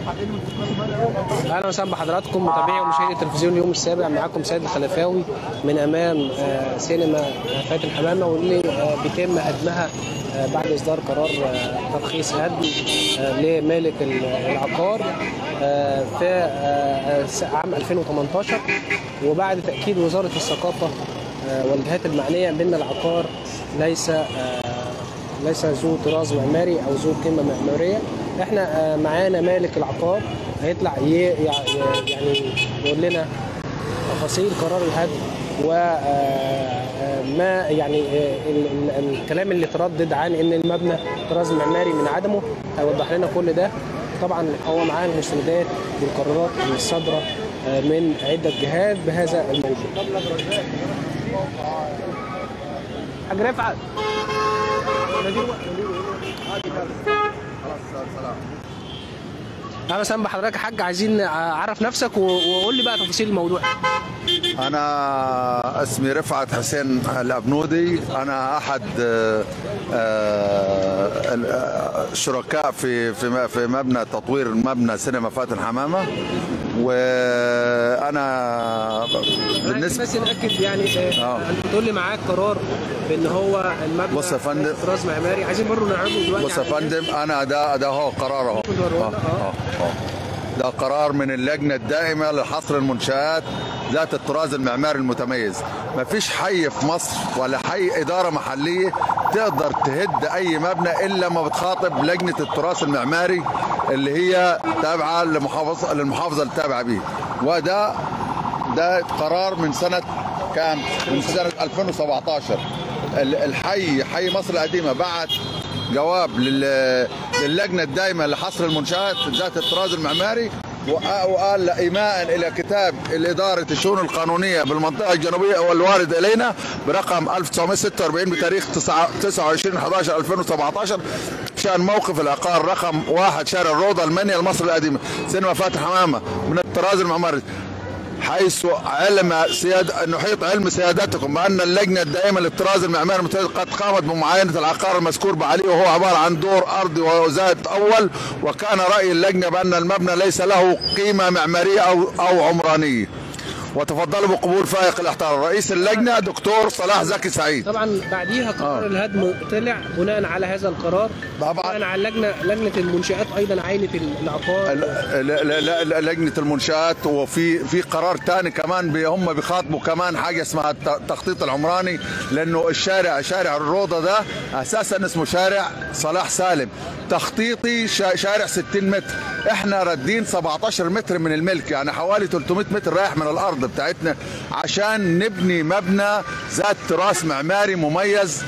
اهلا وسهلا بحضراتكم متابعي ومشاهدي التلفزيون اليوم السابع معاكم سيد الخلفاوي من امام آه، سينما آه، فاتن حمامه واللي آه، بيتم هدمها آه، بعد اصدار قرار آه، ترخيص هدم آه، لمالك ال- العقار آه، في آه، آه، عام 2018 وبعد تاكيد وزاره الثقافه آه، والجهات المعنيه بان العقار ليس آه، ليس ذو طراز معماري او ذو قيمه معماريه احنا آه، معانا مالك العقار هيطلع ي- يع- ي- يعني يقول لنا تفاصيل قرار الهدم وما يعني آه، ال- ال- الكلام اللي تردد عن ان المبنى طراز معماري من عدمه هيوضح لنا كل ده طبعا هو معاه المستندات والقرارات الصادره آه، من عده جهات بهذا الموضوع حاج رفعت اهلا وسهلا بحضرتك يا حاج عايزين اعرف نفسك و- وقول لي بقى تفاصيل الموضوع أنا اسمي رفعت حسين الأبنودي أنا أحد آه، آه، ال- آه، الشركاء في في م- في مبنى تطوير مبنى سينما فاتن حمامة وأنا بالنسبه بالنسبة بس ناكد يعني آه. آه. انت بتقول لي معاك قرار بان هو المبنى بص يا فندم. طراز معماري عايزين برضه نعرضه دلوقتي بص يا على الناس. فندم أنا ده ده هو قرار أهو ممكن تورونا؟ آه، آه، آه. ده قرار من اللجنة الدائمة لحصر المنشآت ذات الطراز المعماري المتميز مفيش حي في مصر ولا حي إدارة محلية تقدر تهد أي مبنى إلا ما بتخاطب لجنة التراث المعماري اللي هي تابعة لمحافظة للمحافظة اللي تابعة بيه وده ده قرار من سنة كام؟ من سنة 2017 ال- الحي حي مصر القديمة بعت جواب لل- للجنة الدائمة لحصر المنشآت ذات الطراز المعماري وق- وقال إيماء إلى كتاب الإدارة الشؤون القانونية بالمنطقة الجنوبية والوارد إلينا برقم 1946 بتاريخ 29 11 2017 شأن موقف العقار رقم واحد شارع الروضة المنيا المصري القديمة سينما فاتح حمامة من الطراز المعماري حيث علم سياد نحيط علم سيادتكم بان اللجنه الدائمه للطراز المعماري المتميز قد قامت بمعاينه العقار المذكور بعليه وهو عباره عن دور ارضي وزائد اول وكان راي اللجنه بان المبنى ليس له قيمه معماريه او او عمرانيه وتفضلوا بقبول فائق الاحترام رئيس اللجنه دكتور صلاح زكي سعيد طبعا بعديها قرار آه. الهدم طلع بناء على هذا القرار طبعاً. بناء على لجنه لجنه المنشات ايضا عينه العقار لا- لا- لا- لا- لجنه المنشات وفي في قرار تاني كمان بي- هم بيخاطبوا كمان حاجه اسمها الت- التخطيط العمراني لانه الشارع شارع الروضه ده اساسا اسمه شارع صلاح سالم تخطيطي شا- شارع 60 متر احنا ردين 17 متر من الملك يعني حوالي 300 متر رايح من الارض بتاعتنا عشان نبني مبنى ذات تراث معماري مميز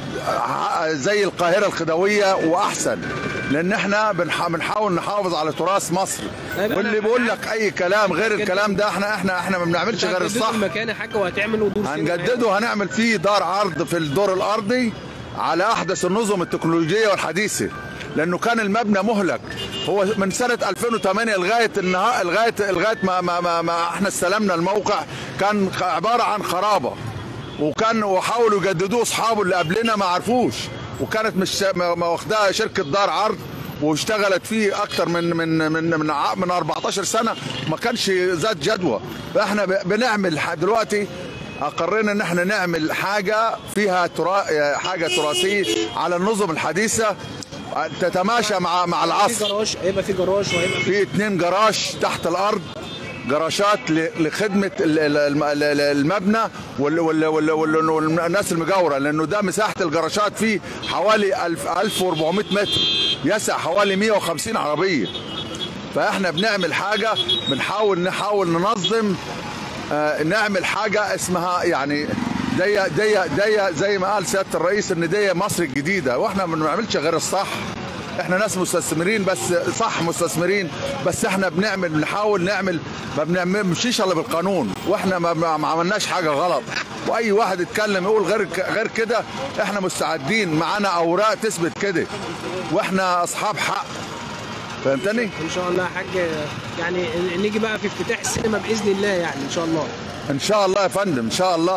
ع- زي القاهره الخديويه واحسن لان احنا بنح- بنحاول نحافظ على تراث مصر طيب أنا- واللي بيقول لك اي كلام غير الكلام ده احنا احنا احنا ما بنعملش غير هتجددوا الصح المكان يا حاج وهتعملوا دور سينما هنجدده هنعمل فيه دار عرض في الدور الارضي على احدث النظم التكنولوجيه والحديثه لانه كان المبنى مهلك هو من سنه 2008 لغايه النهار لغايه لغايه ما, ما, ما, ما احنا استلمنا الموقع كان عباره عن خرابه وكان وحاولوا يجددوه اصحابه اللي قبلنا ما عرفوش وكانت مش ما ما واخداها شركه دار عرض واشتغلت فيه اكتر من من من من, ع- من 14 سنه ما كانش ذات جدوى فاحنا ب- بنعمل ح- دلوقتي اقرينا ان احنا نعمل حاجه فيها ترا... حاجه تراثيه على النظم الحديثه تتماشى مع مع في العصر جراج هيبقى في جراج وهيبقى في في اتنين جراج تحت الارض جراشات ل- لخدمه ال- ال- الم- ال- ال- المبنى وال- وال- وال- وال- والناس المجاوره لانه ده مساحه الجراشات فيه حوالي 1000 1400 متر يسع حوالي 150 عربيه فاحنا بنعمل حاجه بنحاول نحاول ننظم آه، نعمل حاجه اسمها يعني دي دي دي زي ما قال سياده الرئيس ان دي مصر الجديده واحنا ما بنعملش غير الصح احنا ناس مستثمرين بس صح مستثمرين بس احنا بنعمل بنحاول نعمل ما بنمشيش الا بالقانون واحنا ما, ما ما عملناش حاجه غلط واي واحد يتكلم يقول غير ك- غير كده احنا مستعدين معانا اوراق تثبت كده واحنا اصحاب حق فهمتني؟ ان شاء الله يا حاج يعني نيجي بقى في افتتاح السينما باذن الله يعني ان شاء الله ان شاء الله يا فندم ان شاء الله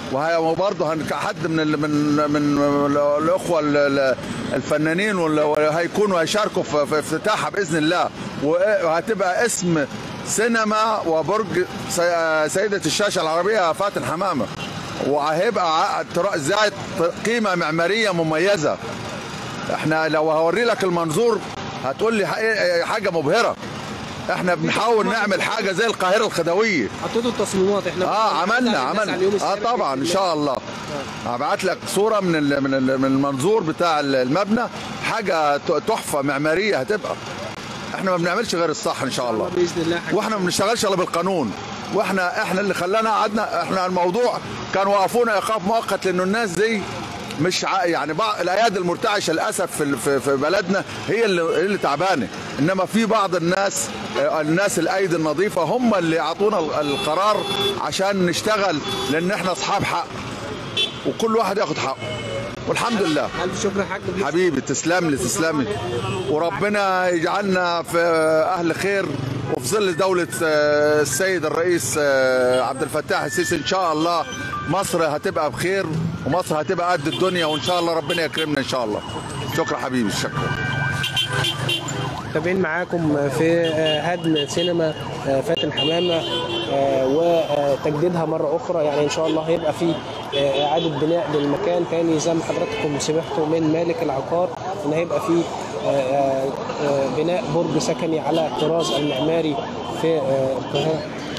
وهي برضه هن- حد من ال- من من الاخوه ال- ال- الفنانين وال- وهيكونوا هيشاركوا في في افتتاحها باذن الله وهتبقى اسم سينما وبرج سي- سيده الشاشه العربيه فاتن حمامه وهيبقى ع- ترا- ذات قيمه معماريه مميزه احنا لو هوري لك المنظور هتقول لي ح- حاجه مبهره احنا بنحاول نعمل حاجه زي القاهره الخدويه حطيتوا التصميمات احنا اه كنا عملنا بنسأل الناس على عملنا اليوم اه السابع طبعا ان بإذن شاء الله هبعت لك صوره من ال من ال من المنظور بتاع المبنى حاجه ت- تحفه معماريه هتبقى احنا ما بنعملش غير الصح ان شاء الله باذن الله حاجة. واحنا ما بنشتغلش الا بالقانون واحنا احنا اللي خلانا قعدنا احنا الموضوع كان وقفونا ايقاف مؤقت لانه الناس دي مش ع... يعني بعض الايادي المرتعشه للاسف في ال- في في بلدنا هي اللي هي اللي تعبانه انما في بعض الناس آه، الناس الايدي النظيفه هم اللي اعطونا ال- القرار عشان نشتغل لان احنا اصحاب حق وكل واحد ياخد حقه والحمد لله الف شكر يا حاج حبيبي تسلم لي تسلم لي وربنا يجعلنا في اهل خير وفي ظل دولة آه، السيد الرئيس آه، عبد الفتاح السيسي ان شاء الله مصر هتبقى بخير ومصر هتبقى قد الدنيا وان شاء الله ربنا يكرمنا ان شاء الله شكرا حبيبي شكرا متابعين معاكم في آه، هدم سينما آه، فاتن حمامه آه، وتجديدها مره اخرى يعني ان شاء الله هيبقى في آه، اعاده بناء للمكان تاني زي ما حضراتكم سمعتوا من مالك العقار ان هيبقى في آه، آه، آه، بناء برج سكني على الطراز المعماري في آه، القاهره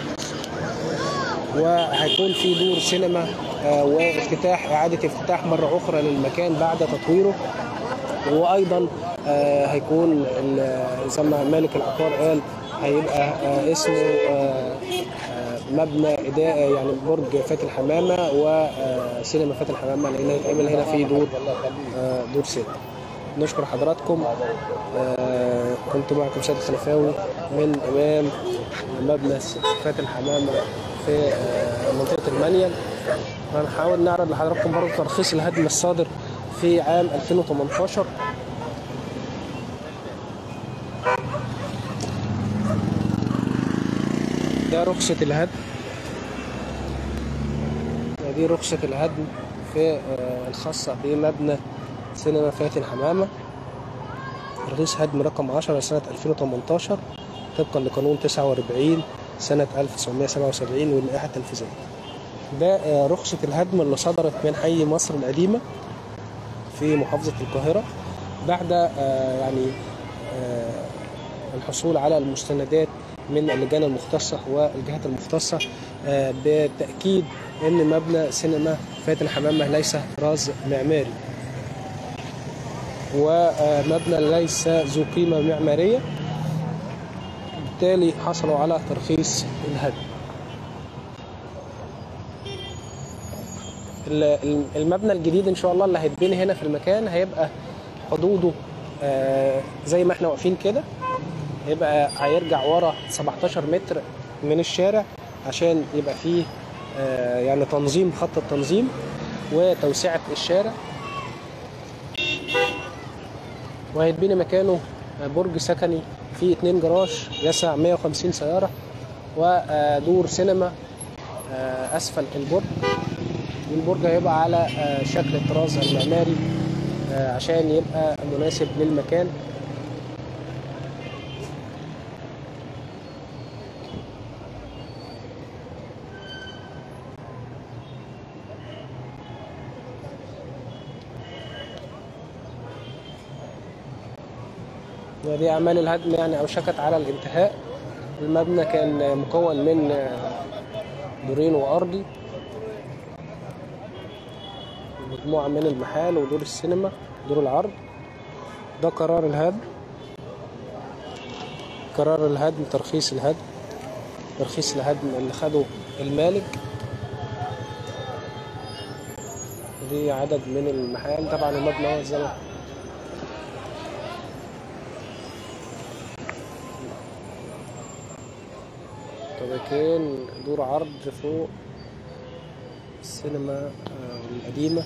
وهيكون في دور سينما آه، وافتتاح اعاده افتتاح مره اخرى للمكان بعد تطويره وايضا آه، هيكون ال- زي ما مالك العقار قال هيبقى آه، اسمه آه، آه، مبنى إداء يعني برج فاتن حمامه وسينما فاتن حمامه لان هيتعمل هنا في دور آه، دور سينما. نشكر حضراتكم آه، كنت معكم سيد الخلفاوي من امام مبنى فاتن حمامه في آه، منطقه المنيل هنحاول نعرض لحضراتكم برضه ترخيص الهدم الصادر في عام 2018 ده رخصة الهدم دي رخصة الهدم في آه، الخاصة بمبنى سينما فاتن حمامة رخيص هدم رقم 10 سنة 2018 طبقا لقانون 49 سنة 1977 واللائحة التنفيذية ده آه، رخصة الهدم اللي صدرت من حي مصر القديمة في محافظة القاهرة بعد آه، يعني آه، الحصول على المستندات من اللجان المختصة والجهات المختصة آه، بتأكيد أن مبنى سينما فاتن حمامة ليس طراز معماري ومبنى ليس ذو قيمة معمارية بالتالي حصلوا على ترخيص الهدم ال- المبنى الجديد ان شاء الله اللي هيتبني هنا في المكان هيبقى حدوده آه، زي ما احنا واقفين كده هيبقى هيرجع ورا 17 متر من الشارع عشان يبقى فيه آه، يعني تنظيم خط التنظيم وتوسعة الشارع وهيتبني مكانه برج سكني فيه اتنين جراج يسع 150 سيارة ودور سينما آه، أسفل البرج والبرج هيبقى على آه، شكل الطراز المعماري آه، عشان يبقى مناسب للمكان ودي أعمال الهدم يعني أوشكت على الانتهاء المبنى كان مكون من آه، دورين وأرضي مجموعة من المحال ودور السينما دور العرض ده قرار الهدم قرار الهدم ترخيص الهدم ترخيص الهدم اللي خده المالك دي عدد من المحال طبعا المبنى هو زي ما طبقين دور عرض فوق السينما آه، القديمة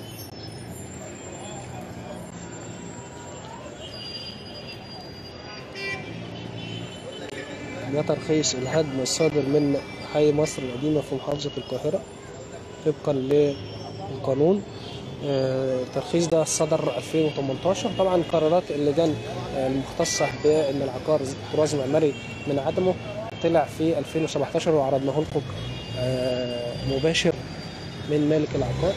ده ترخيص الهدم الصادر من حي مصر القديمة في محافظة القاهرة طبقا للقانون آه، الترخيص ده صدر 2018 طبعا قرارات اللجان آه، المختصة بأن العقار تراث معماري من عدمه طلع في 2017 وعرضناه لكم آه، مباشر من مالك العقار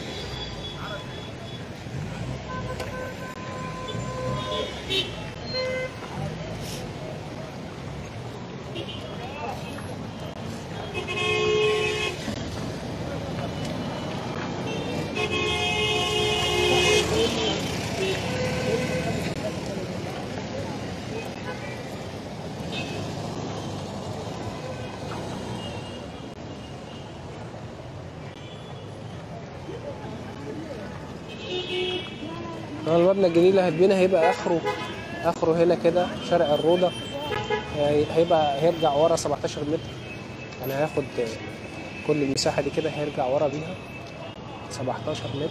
هو المبنى الجديد اللي هيتبني هيبقى اخره اخره هنا كده شارع الروضه هي- هيبقى هيرجع ورا 17 متر يعني هياخد كل المساحه دي كده هيرجع ورا بيها 17 متر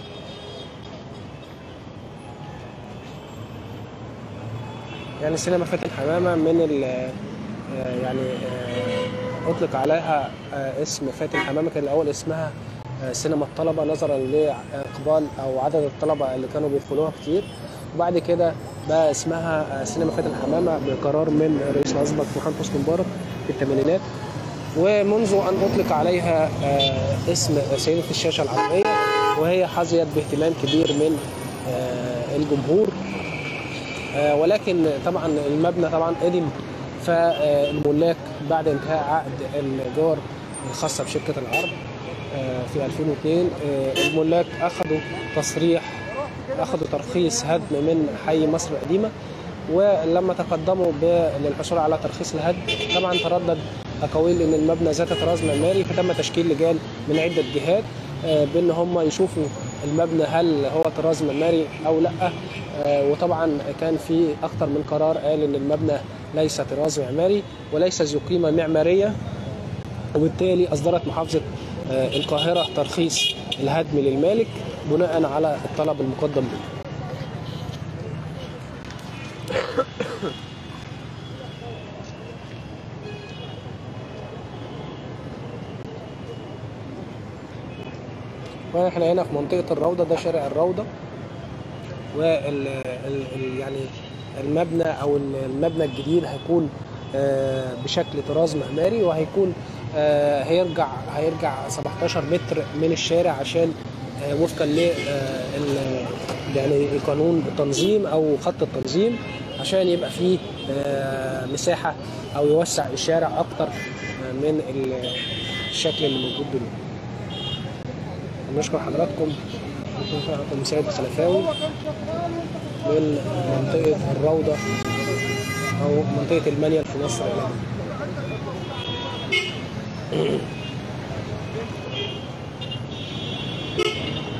يعني سينما فاتن حمامه من ال آه، يعني آه، اطلق عليها آه، اسم فاتن حمامه كان الاول اسمها آه، سينما الطلبه نظرا لاقبال او عدد الطلبه اللي كانوا بيدخلوها كتير وبعد كده بقى اسمها آه، سينما فاتن حمامه بقرار من الرئيس الاسبق محمد حسني مبارك في الثمانينات ومنذ ان اطلق عليها آه، اسم سيده الشاشه العربيه وهي حظيت باهتمام كبير من آه، الجمهور آه، ولكن طبعا المبنى طبعا قدم فالملاك بعد انتهاء عقد الجار الخاصة بشركة العرب آه، في 2002 آه، الملاك أخذوا تصريح أخذوا ترخيص هدم من حي مصر القديمة ولما تقدموا ب- للحصول على ترخيص الهدم طبعا تردد أقاويل إن المبنى ذات طراز معماري فتم تشكيل لجان من عدة جهات آه، بان هم يشوفوا المبنى هل هو طراز معماري او لا آه، وطبعا كان في اكتر من قرار قال ان المبنى ليس طراز معماري وليس ذو قيمه معماريه وبالتالي اصدرت محافظه آه، القاهره ترخيص الهدم للمالك بناء على الطلب المقدم له واحنا هنا في منطقه الروضه ده شارع الروضه وال ال ال يعني المبنى او المبنى الجديد هيكون آه، بشكل طراز معماري وهيكون آه، هيرجع هيرجع 17 متر من الشارع عشان آه، وفقا ل آه، ال- يعني قانون التنظيم او خط التنظيم عشان يبقى فيه آه، مساحه او يوسع الشارع اكتر آه، من ال- الشكل اللي موجود دلوقتي. نشكر حضراتكم معكم سيد خلفاوي من منطقة الروضة أو منطقة المنيل في مصر القديمة